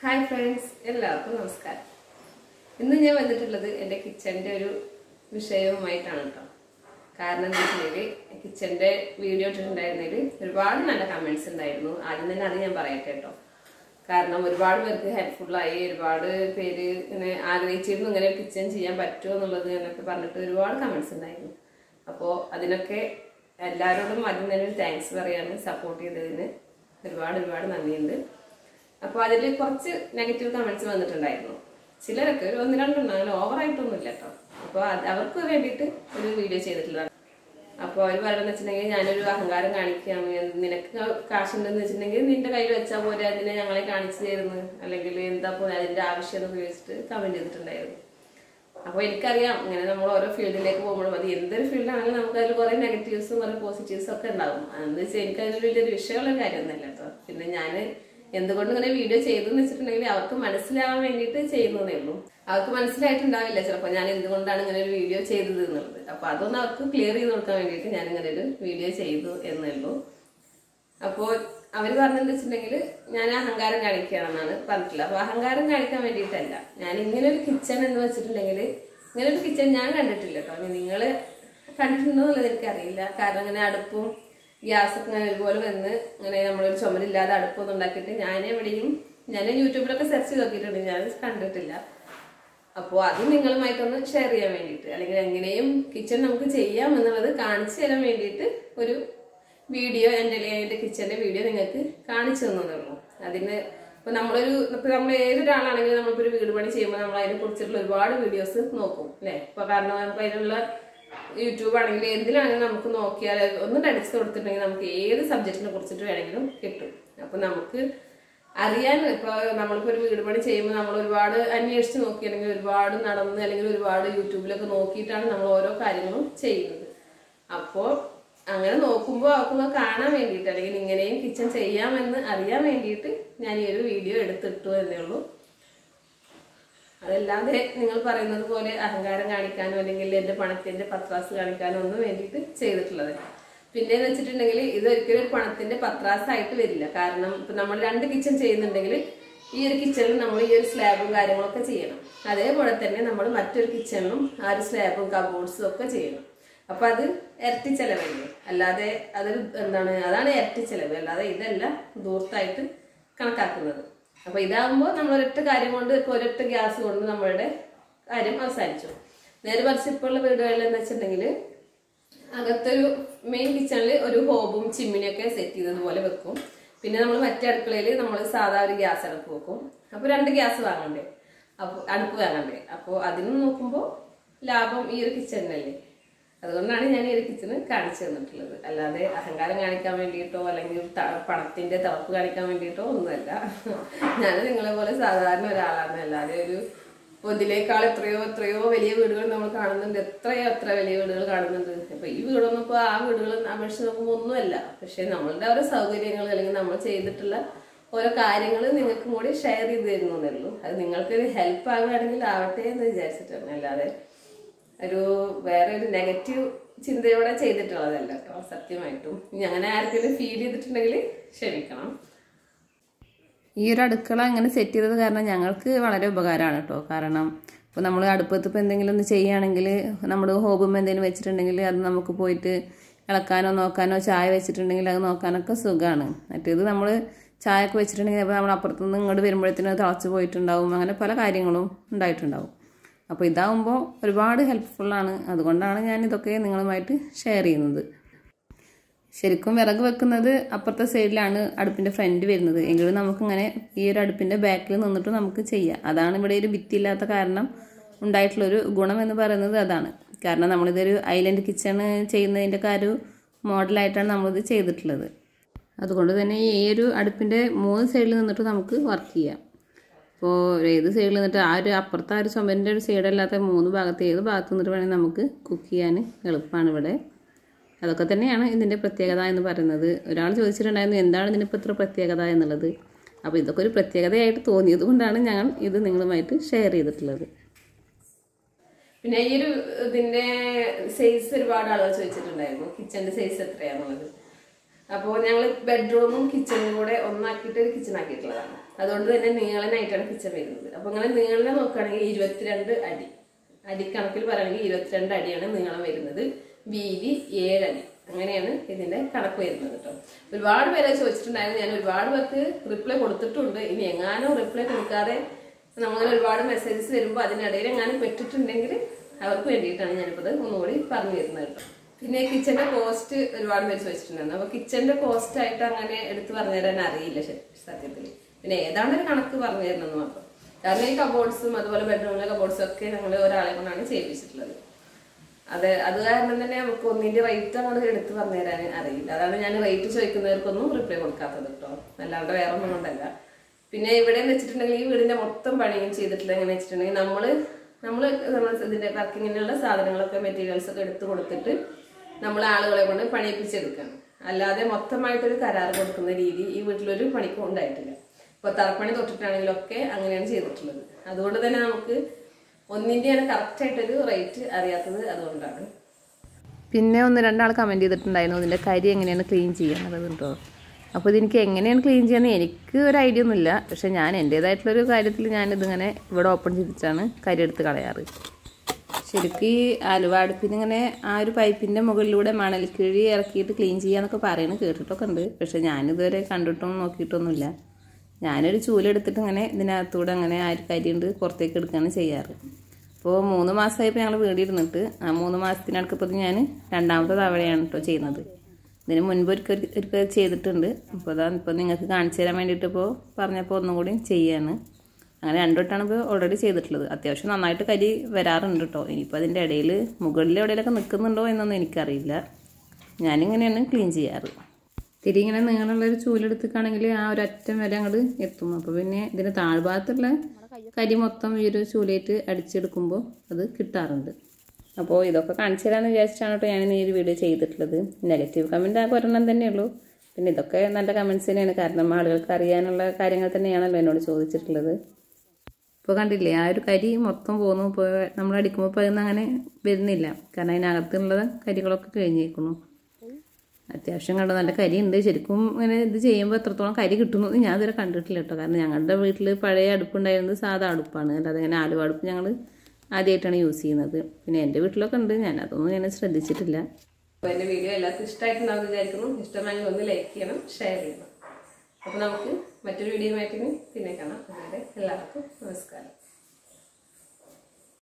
hi friends എല്ലാവർക്കും നമസ്കാരം ഇന്ന് ഞാൻ വന്നിട്ടുള്ളത് എൻ്റെ കിച്ചണിൻ്റെ ഒരു വിഷയവുമായിട്ടാണ് കേട്ടോ കാരണം എന്താ വെച്ചിട്ടുണ്ടെങ്കിൽ കിച്ചണിൻ്റെ വീഡിയോ ഇട്ടിട്ടുണ്ടായിരുന്നതിൽ ഒരുപാട് നല്ല കമൻസ് ഉണ്ടായിരുന്നു ആദ്യം തന്നെ അത് ഞാൻ പറയട്ടെ കേട്ടോ കാരണം ഒരുപാട് പേർക്ക് ഹെൽപ്ഫുള്ളായി ഒരുപാട് പേര് ഇങ്ങനെ ആഗ്രഹിച്ചിരുന്നു ഇങ്ങനെ ഒരു കിച്ചൺ ചെയ്യാൻ പറ്റുമോ എന്നുള്ളത് എന്നൊക്കെ പറഞ്ഞിട്ട് ഒരുപാട് കമൻസ് ഉണ്ടായിരുന്നു അപ്പോൾ അതിനൊക്കെ എല്ലാവരോടും ആദ്യം തന്നെ ഒരു താങ്ക്സ് പറയാണ് സപ്പോർട്ട് ചെയ്തതിന് ഒരുപാട് ഒരുപാട് നന്ദിയുണ്ട് അപ്പോൾ അതിൽ കുറച്ച് നെഗറ്റീവ് കമൻസ് വന്നിട്ടുണ്ടായിരുന്നു ചിലരൊക്കെ ഒരു ഒന്ന് രണ്ടെണ്ണം അങ്ങനെ ഓവറായിട്ടൊന്നും ഇല്ല കേട്ടോ അപ്പോൾ അത് അവർക്ക് വേണ്ടിയിട്ട് ഒരു വീഡിയോ ചെയ്തിട്ടുള്ളതാണ് അപ്പോൾ അവർ പറയുന്നത് വെച്ചിട്ടുണ്ടെങ്കിൽ ഞാനൊരു അഹങ്കാരം കാണിക്കുകയാണ് നിനക്ക് കാശുണ്ടെന്ന് വെച്ചിട്ടുണ്ടെങ്കിൽ നിന്റെ കയ്യിൽ വെച്ചാൽ പോലെ അതിനെ ഞങ്ങളെ കാണിച്ചു തരുന്നു അല്ലെങ്കിൽ എന്താ പോലെ അതിന്റെ ആവശ്യം എന്ന് ഉപയോഗിച്ചിട്ട് കമന്റ് ചെയ്തിട്ടുണ്ടായിരുന്നു അപ്പോൾ എനിക്കറിയാം ഇങ്ങനെ നമ്മൾ ഓരോ ഫീൽഡിലേക്ക് പോകുമ്പോഴും അത് എന്തൊരു ഫീൽഡാണെങ്കിലും നമുക്ക് അതിൽ കുറേ നെഗറ്റീവ്സും കുറേ പോസിറ്റീവ്സും ഒക്കെ ഉണ്ടാവും എന്ന് വെച്ചാൽ എനിക്ക് അതിൽ വലിയൊരു വിഷയമുള്ള കാര്യമൊന്നുമല്ല കേട്ടോ പിന്നെ ഞാൻ എന്തുകൊണ്ട് ഇങ്ങനെ വീഡിയോ ചെയ്തെന്ന് വെച്ചിട്ടുണ്ടെങ്കിൽ അവർക്ക് മനസ്സിലാവാൻ വേണ്ടിയിട്ട് ചെയ്യുന്നതേ ഉള്ളൂ അവർക്ക് മനസ്സിലായിട്ടുണ്ടാവില്ല ചിലപ്പോൾ ഞാൻ എന്തുകൊണ്ടാണ് ഇങ്ങനെ ഒരു വീഡിയോ ചെയ്തത് എന്നുള്ളത് അപ്പോൾ അതൊന്ന് അവർക്ക് ക്ലിയർ ചെയ്ത് കൊടുക്കാൻ വേണ്ടിയിട്ട് ഞാൻ ഇങ്ങനെ ഒരു വീഡിയോ ചെയ്തു എന്നേ ഉള്ളൂ അപ്പോൾ അവർ പറഞ്ഞെന്ന് വെച്ചിട്ടുണ്ടെങ്കിൽ ഞാൻ അഹങ്കാരം കാണിക്കുകയാണെന്നാണ് പറഞ്ഞിട്ടുള്ളത് അപ്പോൾ അഹങ്കാരം കാണിക്കാൻ വേണ്ടിയിട്ടല്ല ഞാൻ ഇങ്ങനെ ഒരു കിച്ചൺ എന്ന് വെച്ചിട്ടുണ്ടെങ്കിൽ ഇങ്ങനെ ഒരു കിച്ചൺ ഞാൻ കണ്ടിട്ടില്ല കേട്ടോ നിങ്ങൾ കണ്ടിട്ടുണ്ടോ എന്നുള്ളത് എനിക്കറിയില്ല കാരണം ഇങ്ങനെ അടുപ്പും ഗ്യാസൊക്കെ ഇങ്ങനെ ഒരുപോലെ വന്ന് ഇങ്ങനെ നമ്മളൊരു ചുമരില്ലാതെ അടുപ്പൊന്നും ഉണ്ടാക്കിയിട്ട് ഞാൻ എവിടെയും ഞാൻ യൂട്യൂബിലൊക്കെ സെർച്ച് ചെയ്ത് നോക്കിയിട്ടുണ്ട് ഞാൻ കണ്ടിട്ടില്ല അപ്പോൾ അത് നിങ്ങളുമായിട്ടൊന്ന് ഷെയർ ചെയ്യാൻ വേണ്ടിയിട്ട് അല്ലെങ്കിൽ എങ്ങനെയും കിച്ചൺ നമുക്ക് ചെയ്യാം എന്നുള്ളത് കാണിച്ചു തരാൻ വേണ്ടിയിട്ട് ഒരു വീഡിയോ എൻ്റെ എൻ്റെ കിച്ചൻ്റെ വീഡിയോ നിങ്ങൾക്ക് കാണിച്ചു തന്നതേ ഉള്ളൂ അതിന് ഇപ്പൊ നമ്മളൊരു ഇപ്പൊ നമ്മൾ ഏതൊരാളാണെങ്കിലും നമ്മളിപ്പോ ഒരു വീട് പണി ചെയ്യുമ്പോൾ നമ്മൾ അതിനെ കുറിച്ചിട്ടുള്ള ഒരുപാട് വീഡിയോസ് നോക്കും അല്ലേ ഇപ്പൊ കാരണം നമുക്ക് അതിനുള്ള യൂട്യൂബ് ആണെങ്കിലും എന്തിലാണെങ്കിലും നമുക്ക് നോക്കിയാൽ ഒന്ന് അടിച്ചു കൊടുത്തിട്ടുണ്ടെങ്കിൽ നമുക്ക് ഏത് സബ്ജക്റ്റിനെ കുറിച്ചിട്ട് വേണമെങ്കിലും കിട്ടും അപ്പൊ നമുക്ക് അറിയാൻ ഇപ്പൊ നമ്മളിപ്പോ ഒരു വീട് പണി ചെയ്യുമ്പോൾ നമ്മൾ ഒരുപാട് അന്വേഷിച്ച് നോക്കി അല്ലെങ്കിൽ ഒരുപാട് നടന്ന് അല്ലെങ്കിൽ ഒരുപാട് യൂട്യൂബിലൊക്കെ നോക്കിയിട്ടാണ് നമ്മൾ ഓരോ കാര്യങ്ങളും ചെയ്യുന്നത് അപ്പോൾ അങ്ങനെ നോക്കുമ്പോൾ അവർക്കൊന്ന് കാണാൻ വേണ്ടിയിട്ട് അല്ലെങ്കിൽ ഇങ്ങനെയും കിച്ചൺ ചെയ്യാമെന്ന് അറിയാൻ വേണ്ടിയിട്ട് ഞാൻ ഈ ഒരു വീഡിയോ എടുത്തിട്ടു എന്നേ ഉള്ളൂ അതല്ലാതെ നിങ്ങൾ പറയുന്നത് പോലെ അഹങ്കാരം കാണിക്കാനോ അല്ലെങ്കിൽ എൻ്റെ പണത്തിന്റെ പത്രാസ് കാണിക്കാനോ ഒന്നും വേണ്ടിയിട്ട് ചെയ്തിട്ടുള്ളത് പിന്നെ എന്ന് വെച്ചിട്ടുണ്ടെങ്കിൽ ഇത് ഒരിക്കലും ഒരു പണത്തിന്റെ പത്രാസായിട്ട് വരില്ല കാരണം ഇപ്പൊ നമ്മൾ രണ്ട് കിച്ചൺ ചെയ്യുന്നുണ്ടെങ്കിൽ ഈ ഒരു കിച്ചണിൽ നമ്മൾ ഈ ഒരു സ്ലാബും കാര്യങ്ങളൊക്കെ ചെയ്യണം അതേപോലെ തന്നെ നമ്മൾ മറ്റൊരു കിച്ചണിലും ആ ഒരു സ്ലാബും കബോർഡ്സും ഒക്കെ ചെയ്യണം അപ്പൊ അത് ഇരട്ടി ചെലവല്ലേ അല്ലാതെ അതൊരു എന്താണ് അതാണ് ഇരട്ടി ചെലവ് അല്ലാതെ ഇതല്ല ദൂർത്തായിട്ട് കണക്കാക്കുന്നത് അപ്പൊ ഇതാകുമ്പോൾ നമ്മൾ ഒരൊറ്റ കാര്യം കൊണ്ട് ഇപ്പൊ ഒരൊറ്റ ഗ്യാസ് കൊണ്ട് നമ്മളുടെ കാര്യം അവസാനിച്ചു നേരെ മറിച്ച് ഇപ്പോൾ ഉള്ള വീടുകളിൽ എന്ന് വെച്ചിട്ടുണ്ടെങ്കിൽ അകത്തൊരു മെയിൻ കിച്ചണിൽ ഒരു ഹോബും ചിമ്മിനിയൊക്കെ സെറ്റ് ചെയ്തതുപോലെ വെക്കും പിന്നെ നമ്മൾ മറ്റേ അടുക്കളയിൽ നമ്മൾ സാധാ ഒരു ഗ്യാസ് അടുപ്പ് വെക്കും അപ്പോൾ രണ്ട് ഗ്യാസ് വാങ്ങണ്ടേ അപ്പോൾ അടുപ്പ് വാങ്ങണ്ടേ അപ്പോൾ അതിന് നോക്കുമ്പോൾ ലാഭം ഈ ഒരു കിച്ചണിനല്ലേ അതുകൊണ്ടാണ് ഞാൻ ഈ ഒരു കിച്ചണ് കാണിച്ചു തന്നിട്ടുള്ളത് അല്ലാതെ അഹങ്കാരം കാണിക്കാൻ വേണ്ടിയിട്ടോ അല്ലെങ്കിൽ ത- പണത്തിന്റെ തളപ്പ് കാണിക്കാൻ വേണ്ടിയിട്ടോ ഒന്നുമല്ല ഞാൻ നിങ്ങളെ പോലെ സാധാരണ ഒരാളാണ് അല്ലാതെ ഒരു ഇപ്പൊ ഇതിനേക്കാൾ എത്രയോ എത്രയോ വലിയ വീടുകൾ നമ്മൾ കാണുന്നുണ്ട് എത്രയോ എത്ര വലിയ വീടുകൾ കാണുന്നുണ്ട് അപ്പൊ ഈ വീടൊന്നും ഇപ്പൊ ആ വീടുകൾ അപേക്ഷിച്ച് നോക്കുമ്പോൾ ഒന്നുമല്ല പക്ഷെ നമ്മളുടെ ഓരോ സൗകര്യങ്ങൾ അല്ലെങ്കിൽ നമ്മൾ ചെയ്തിട്ടുള്ള ഓരോ കാര്യങ്ങൾ നിങ്ങൾക്കും കൂടി ഷെയർ ചെയ്ത് തരുന്നതേ ഉള്ളൂ അത് നിങ്ങൾക്കൊരു ഹെൽപ്പ് ആവുകയാണെങ്കിൽ ആവട്ടെ എന്ന് വിചാരിച്ചിട്ടാണ് അല്ലാതെ ഒരു വേറെ ഒരു നെഗറ്റീവ് ചിന്തയോടെ ചെയ്തിട്ടുള്ളതല്ല കേട്ടോ സത്യമായിട്ടും ഇനി അങ്ങനെ ആർക്കെങ്കിലും ഫീൽ ചെയ്തിട്ടുണ്ടെങ്കിൽ ക്ഷമിക്കണം ഈ ഒരു അടുക്കള അങ്ങനെ സെറ്റ് ചെയ്തത് കാരണം ഞങ്ങൾക്ക് വളരെ ഉപകാരമാണ് കേട്ടോ കാരണം ഇപ്പോൾ നമ്മൾ അടുപ്പത്ത് ഇപ്പോൾ എന്തെങ്കിലും ഒന്ന് ചെയ്യുകയാണെങ്കിൽ നമ്മൾ ഹോബും എന്തെങ്കിലും വെച്ചിട്ടുണ്ടെങ്കിൽ അത് നമുക്ക് പോയിട്ട് ഇളക്കാനോ നോക്കാനോ ചായ വെച്ചിട്ടുണ്ടെങ്കിൽ അത് നോക്കാനൊക്കെ സുഖമാണ് മറ്റേത് നമ്മൾ ചായ ഒക്കെ വെച്ചിട്ടുണ്ടെങ്കിൽ അപ്പോൾ നമ്മൾ അപ്പുറത്തുനിന്ന് ഇങ്ങോട്ട് വരുമ്പോഴത്തേനും അത് തിളച്ച് പോയിട്ടുണ്ടാവും അങ്ങനെ പല കാര്യങ്ങളും ഉണ്ടായിട്ടുണ്ടാവും അപ്പോൾ ഇതാവുമ്പോൾ ഒരുപാട് ഹെൽപ്ഫുള്ളാണ് അതുകൊണ്ടാണ് ഞാൻ ഇതൊക്കെ നിങ്ങളുമായിട്ട് ഷെയർ ചെയ്യുന്നത് ശരിക്കും വിറക് വെക്കുന്നത് അപ്പുറത്തെ സൈഡിലാണ് അടുപ്പിന്റെ ഫ്രണ്ട് വരുന്നത് എങ്കിലും നമുക്കിങ്ങനെ ഈ ഒരു അടുപ്പിന്റെ ബാക്കിൽ നിന്നിട്ട് നമുക്ക് ചെയ്യാം അതാണ് ഇവിടെ ഒരു ഭിത്തിയില്ലാത്ത കാരണം ഉണ്ടായിട്ടുള്ളൊരു ഗുണം എന്ന് പറയുന്നത് അതാണ് കാരണം നമ്മളിതൊരു ഐലൻഡ് കിച്ചൺ ചെയ്യുന്നതിൻ്റെ ഒക്കെ ആ ഒരു മോഡലായിട്ടാണ് നമ്മളിത് ചെയ്തിട്ടുള്ളത് അതുകൊണ്ട് തന്നെ ഈ ഒരു അടുപ്പിന്റെ മൂന്ന് സൈഡിൽ നിന്നിട്ട് നമുക്ക് വർക്ക് ചെയ്യാം ഇപ്പോൾ ഏത് സൈഡിൽ നിന്നിട്ട് ആ ഒരു അപ്പുറത്തെ ആ ഒരു ചുമരിൻ്റെ ഒരു സൈഡല്ലാത്ത മൂന്ന് ഭാഗത്ത് ഏത് ഭാഗത്ത് നിന്നിട്ട് വേണമെങ്കിൽ നമുക്ക് കുക്ക് ചെയ്യാൻ എളുപ്പമാണ് ഇവിടെ അതൊക്കെ തന്നെയാണ് ഇതിൻ്റെ പ്രത്യേകത എന്ന് പറയുന്നത് ഒരാൾ ചോദിച്ചിട്ടുണ്ടായിരുന്നു എന്താണ് ഇതിനിപ്പോൾ ഇത്ര പ്രത്യേകത എന്നുള്ളത് അപ്പോൾ ഇതൊക്കെ ഒരു പ്രത്യേകതയായിട്ട് തോന്നിയത് കൊണ്ടാണ് ഞാൻ ഇത് നിങ്ങളുമായിട്ട് ഷെയർ ചെയ്തിട്ടുള്ളത് പിന്നെ ഈ ഒരു ഇതിന്റെ സൈസ് ഒരുപാട് ആളുകൾ ചോദിച്ചിട്ടുണ്ടായിരുന്നു കിച്ചന്റെ സൈസ് എത്രയാന്നുള്ളത് അപ്പോൾ ഞങ്ങൾ ബെഡ്റൂമും കിച്ചണും കൂടെ ഒന്നാക്കിയിട്ട് ഒരു കിച്ചൺ ആക്കിയിട്ടുള്ളതാണ് അതുകൊണ്ട് തന്നെ നീളനായിട്ടാണ് കിച്ചൺ വരുന്നത് അപ്പോൾ ഇങ്ങനെ നീളനെ നോക്കുകയാണെങ്കിൽ ഇരുപത്തിരണ്ട് അടി അടിക്കണക്കിൽ പറയുകയാണെങ്കിൽ ഇരുപത്തിരണ്ട് അടിയാണ് നീളം വരുന്നത് വീതി ഏഴടി അങ്ങനെയാണ് ഇതിന്റെ കണക്ക് വരുന്നത് കേട്ടോ ഒരുപാട് പേരെ ചോദിച്ചിട്ടുണ്ടായിരുന്നു ഞാൻ ഒരുപാട് പേർക്ക് റിപ്ലൈ കൊടുത്തിട്ടുണ്ട് ഇനി എങ്ങാനും റിപ്ലൈ കൊടുക്കാതെ നമ്മൾ ഒരുപാട് മെസ്സേജസ് വരുമ്പോൾ അതിനിടയിൽ എങ്ങാനും പെട്ടിട്ടുണ്ടെങ്കിൽ അവർക്ക് വേണ്ടിയിട്ടാണ് ഞാനിപ്പോൾ ഇത് ഒന്നുകൂടി പറഞ്ഞു തരുന്നത് കേട്ടോ പിന്നെ കിച്ചന്റെ കോസ്റ്റ് ഒരുപാട് പേര് ചോദിച്ചിട്ടുണ്ടായിരുന്നു അപ്പൊ കിച്ചന്റെ കോസ്റ്റ് ആയിട്ട് അങ്ങനെ എടുത്ത് പറഞ്ഞു തരാൻ അറിയില്ല ശ- സത്യത്തിൽ പിന്നെ ഏതാണ്ട് ഒരു കണക്ക് പറഞ്ഞു തരണമെന്ന് മാത്രം കാരണം ഈ കബോർഡ്സും അതുപോലെ ബെഡ്റൂമിലെ കബോർഡ്സും ഒക്കെ ഞങ്ങൾ ഒരാളെ കൊണ്ടാണ് ചെയ്യിപ്പിച്ചിട്ടുള്ളത് അത് അത് കാരണം തന്നെ നമുക്ക് ഒന്നിന്റെ റേറ്റ് അങ്ങോട്ട് എടുത്ത് പറഞ്ഞു തരാൻ അറിയില്ല അതാണ് ഞാൻ റേറ്റ് ചോദിക്കുന്നവർക്കൊന്നും റിപ്ലൈ കൊടുക്കാത്തത് കേട്ടോ അല്ലാണ്ട് വേറെ ഒന്നും കൊണ്ടല്ല പിന്നെ ഇവിടെ എന്ന് വെച്ചിട്ടുണ്ടെങ്കിൽ ഈ വീടിന്റെ മൊത്തം പണിയും ചെയ്തിട്ടില്ല എങ്ങനെ വെച്ചിട്ടുണ്ടെങ്കിൽ നമ്മള് നമ്മള് നമ്മൾ ഇതിന്റെ വർക്കിങ്ങിനുള്ള സാധനങ്ങളൊക്കെ മെറ്റീരിയൽസ് ഒക്കെ എടുത്ത് കൊടുത്തിട്ട് നമ്മൾ ആളുകളെ കൊണ്ട് പണിയിപ്പിച്ചെടുക്കണം അല്ലാതെ മൊത്തമായിട്ടൊരു കരാർ കൊടുക്കുന്ന രീതി ഈ വീട്ടിലൊരു പണിക്കും ഉണ്ടായിട്ടില്ല ഇപ്പൊ തറപ്പണി തൊട്ടിട്ടാണെങ്കിലൊക്കെ അങ്ങനെയാണ് ചെയ്തിട്ടുള്ളത് അതുകൊണ്ട് തന്നെ നമുക്ക് ഒന്നിന്റെയാണ് കറക്റ്റ് ആയിട്ടൊരു റേറ്റ് അറിയാത്തത് അതുകൊണ്ടാണ് പിന്നെ ഒന്ന് രണ്ടാൾ കമൻറ്റ് ചെയ്തിട്ടുണ്ടായിരുന്നു ഇതിൻ്റെ കരി എങ്ങനെയാണ് ക്ലീൻ ചെയ്യാനുള്ളത് കേട്ടോ അപ്പോൾ ഇതെനിക്ക് എങ്ങനെയാണ് ക്ലീൻ ചെയ്യാന്ന് എനിക്ക് ഒരു ഐഡിയ ഒന്നുമില്ല പക്ഷേ ഞാൻ എൻ്റേതായിട്ടുള്ളൊരു കാര്യത്തിൽ ഞാനിതിങ്ങനെ ഇവിടെ ഓപ്പൺ ചെയ്തിട്ടാണ് കരി എടുത്ത് കളയാറ് ശരിക്കും ഈ ആലുവ അടുപ്പിന് ഇങ്ങനെ ആ ഒരു പൈപ്പിൻ്റെ മുകളിലൂടെ മണൽക്കിഴി ഇറക്കിയിട്ട് ക്ലീൻ ചെയ്യാന്നൊക്കെ പറയുന്നത് കേട്ടിട്ടൊക്കെ ഉണ്ട് പക്ഷേ ഞാനിതുവരെ കണ്ടിട്ടൊന്നും നോക്കിയിട്ടൊന്നുമില്ല ഞാനൊരു ചൂലെടുത്തിട്ട് ഇങ്ങനെ ഇതിനകത്തൂടെ അങ്ങനെ ആ ഒരു കരി ഉണ്ട് പുറത്തേക്ക് എടുക്കുകയാണ് ചെയ്യാറ് അപ്പോൾ മൂന്ന് മാസമായപ്പോൾ ഞങ്ങൾ വീടിരുന്നിട്ട് ആ മൂന്ന് മാസത്തിനടുക്കപ്പോൾ ഞാൻ രണ്ടാമത്തെ തവണയാണ് കേട്ടോ ചെയ്യുന്നത് ഇതിന് മുൻപ് ഒരിക്കൽ ഒരിക്കൽ ചെയ്തിട്ടുണ്ട് അപ്പോൾ അതാ ഇപ്പോൾ നിങ്ങൾക്ക് കാണിച്ചു തരാൻ വേണ്ടിയിട്ട് ഇപ്പോൾ പറഞ്ഞപ്പോൾ ഒന്നും കൂടി ചെയ്യാണ് അങ്ങനെ രണ്ടു വട്ടമാണ് ഇപ്പോൾ ഓൾറെഡി ചെയ്തിട്ടുള്ളത് അത്യാവശ്യം നന്നായിട്ട് കരി വരാറുണ്ട് കേട്ടോ ഇനിയിപ്പോൾ അതിൻ്റെ ഇടയിൽ മുകളിൽ എവിടെയെങ്കിലൊക്കെ നിൽക്കുന്നുണ്ടോ എന്നൊന്നും എനിക്കറിയില്ല ഞാനിങ്ങനെയാണ് ക്ലീൻ ചെയ്യാറ് തിരി ഇങ്ങനെ നീളമുള്ളൊരു ചൂലെടുത്തിക്കാണെങ്കിൽ ആ ഒരു അറ്റം വരെ അങ്ങോട്ട് എത്തും അപ്പോൾ പിന്നെ ഇതിന് താഴ്ഭാഗത്തുള്ള കരി മൊത്തം ഈ ഒരു ചൂലയിട്ട് അടിച്ചെടുക്കുമ്പോൾ അത് കിട്ടാറുണ്ട് അപ്പോൾ ഇതൊക്കെ കാണിച്ചു തരാമെന്ന് വിചാരിച്ചിട്ടാണ് കേട്ടോ ഞാൻ ഈ ഒരു വീഡിയോ ചെയ്തിട്ടുള്ളത് നെഗറ്റീവ് കമൻറ്റ് ആകെ ഒരെണ്ണം തന്നെയുള്ളൂ പിന്നെ ഇതൊക്കെ നല്ല കമൻറ്റ്സ് തന്നെയാണ് കാരണം ആളുകൾക്ക് അറിയാനുള്ള കാര്യങ്ങൾ തന്നെയാണല്ലോ എന്നോട് ചോദിച്ചിട്ടുള്ളത് ഇപ്പോൾ കണ്ടില്ലേ ആ ഒരു കരി മൊത്തം പോന്നു ഇപ്പോൾ നമ്മൾ അടിക്കുമ്പോൾ ഇപ്പോൾ അതിന്ന് അങ്ങനെ വരുന്നില്ല കാരണം അതിനകത്തുള്ള കരികളൊക്കെ കഴിഞ്ഞേക്കുന്നു അത്യാവശ്യം കണ്ടോ നല്ല കരി ഉണ്ട് ശരിക്കും ഇങ്ങനെ ഇത് ചെയ്യുമ്പോൾ എത്രത്തോളം കരി കിട്ടുന്നു എന്ന് ഞാൻ ഇതുവരെ കണ്ടിട്ടില്ല കേട്ടോ കാരണം ഞങ്ങളുടെ വീട്ടിൽ പഴയ അടുപ്പുണ്ടായിരുന്നത് സാധാ അടുപ്പാണ് അല്ലാതെ ഇങ്ങനെ ആലുവ അടുപ്പ് ഞങ്ങൾ ആദ്യമായിട്ടാണ് യൂസ് ചെയ്യുന്നത് പിന്നെ എൻ്റെ വീട്ടിലൊക്കെ ഉണ്ട് ഞാൻ അതൊന്നും ഞാൻ ശ്രദ്ധിച്ചിട്ടില്ല അപ്പോൾ എൻ്റെ വീഡിയോ എല്ലാവർക്കും ഇഷ്ടമായിട്ടുണ്ടാവും വിചാരിക്കുന്നു ഇഷ്ടമായെങ്കിൽ ഒന്ന് ലൈക്ക് ചെയ്യണം ഷെയർ ചെയ്യണം അപ്പോൾ നമുക്ക് മറ്റൊരു വീഡിയോ ആയിട്ട് ഇനി പിന്നെ കാണാം അതുവരെ എല്ലാവർക്കും നമസ്കാരം